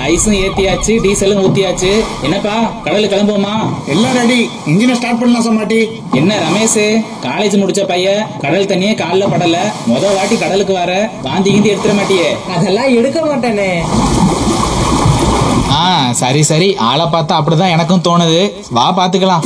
ஐஸும் ஏத்தியாச்சு டீசலும் ஊத்தியாச்சு என்னப்பா கடலுக்கு கிளம்புவோமா எல்லாம் ரெடி இன்ஜினை ஸ்டார்ட் பண்ணலாம் சமாட்டி என்ன ரமேஷ் காலேஜ் முடிச்ச பையன் கடல் தண்ணியே கால்ல படல முத வாட்டி கடலுக்கு வர வாந்தி கீந்தி எடுத்துட மாட்டியே அதெல்லாம் எடுக்க மாட்டேனே ஆ சரி சரி ஆளை பார்த்தா அப்படிதான் எனக்கும் தோணுது வா பாத்துக்கலாம்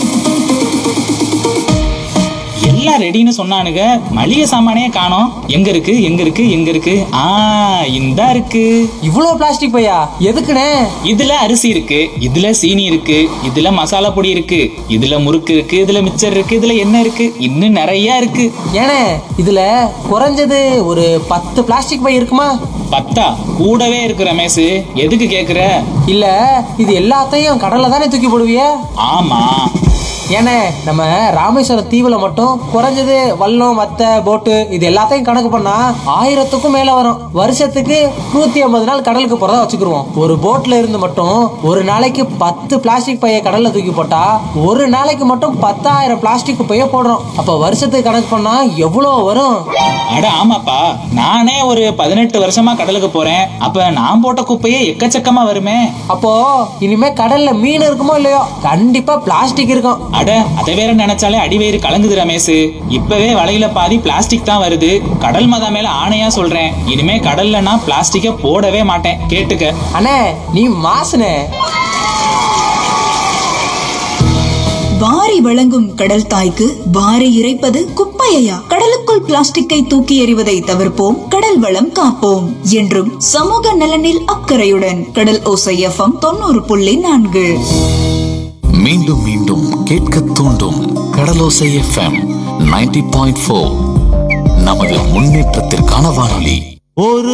எல்லாம் ரெடின்னு சொன்னானுங்க மளிகை சாமானே காணோம் எங்க இருக்கு எங்க இருக்கு எங்க இருக்கு ஆ இந்தா இருக்கு இவ்வளோ பிளாஸ்டிக் பையா எதுக்குண்ணே இதுல அரிசி இருக்கு இதுல சீனி இருக்கு இதுல மசாலா பொடி இருக்கு இதுல முறுக்கு இருக்கு இதுல மிச்சர் இருக்கு இதுல என்ன இருக்கு இன்னும் நிறைய இருக்கு ஏனே இதுல குறைஞ்சது ஒரு பத்து பிளாஸ்டிக் பை இருக்குமா பத்தா கூடவே இருக்கு ரமேஷ் எதுக்கு கேக்குற இல்ல இது எல்லாத்தையும் கடல்ல தானே தூக்கி போடுவிய ஆமா ஏனே நம்ம ராமேஸ்வரம் தீவுல மட்டும் குறைஞ்சது வல்லம் வத்தை போட்டு இது எல்லாத்தையும் கணக்கு பண்ணா ஆயிரத்துக்கும் மேல வரும் வருஷத்துக்கு நூத்தி ஐம்பது நாள் கடலுக்கு போறதா வச்சுக்கிருவோம் ஒரு போட்ல இருந்து மட்டும் ஒரு நாளைக்கு பத்து பிளாஸ்டிக் பைய கடல்ல தூக்கி போட்டா ஒரு நாளைக்கு மட்டும் பத்தாயிரம் பிளாஸ்டிக் பைய போடுறோம் அப்ப வருஷத்துக்கு கணக்கு பண்ணா எவ்வளவு வரும் அட ஆமாப்பா நானே ஒரு பதினெட்டு வருஷமா கடலுக்கு போறேன் அப்ப நான் போட்ட குப்பையே எக்கச்சக்கமா வருமே அப்போ இனிமே கடல்ல மீன் இருக்குமோ இல்லையோ கண்டிப்பா பிளாஸ்டிக் இருக்கும் அட அதை வேற நினைச்சாலே அடிவயிறு கலங்குது ரமேஷ் இப்பவே வலையில பாதி பிளாஸ்டிக் தான் வருது கடல் மதா மேல ஆணையா சொல்றேன் இனிமே கடல்ல நான் பிளாஸ்டிக்க போடவே மாட்டேன் கேட்டுக்க அண்ணே நீ மாசுனே வாரி வழங்கும் கடல் தாய்க்கு வாரி இறைப்பது குப்பையா கடலுக்குள் பிளாஸ்டிக்கை தூக்கி எறிவதை தவிர்ப்போம் கடல் வளம் காப்போம் என்றும் சமூக நலனில் அக்கறையுடன் கடல் ஓசை எஃப்எம் தொண்ணூறு புள்ளி நான்கு மீண்டும் மீண்டும் கேட்க தூண்டும் கடலோசை எஃப்எம் 90.4 பாயிண்ட் நமது முன்னேற்றத்திற்கான வானொலி ஒரு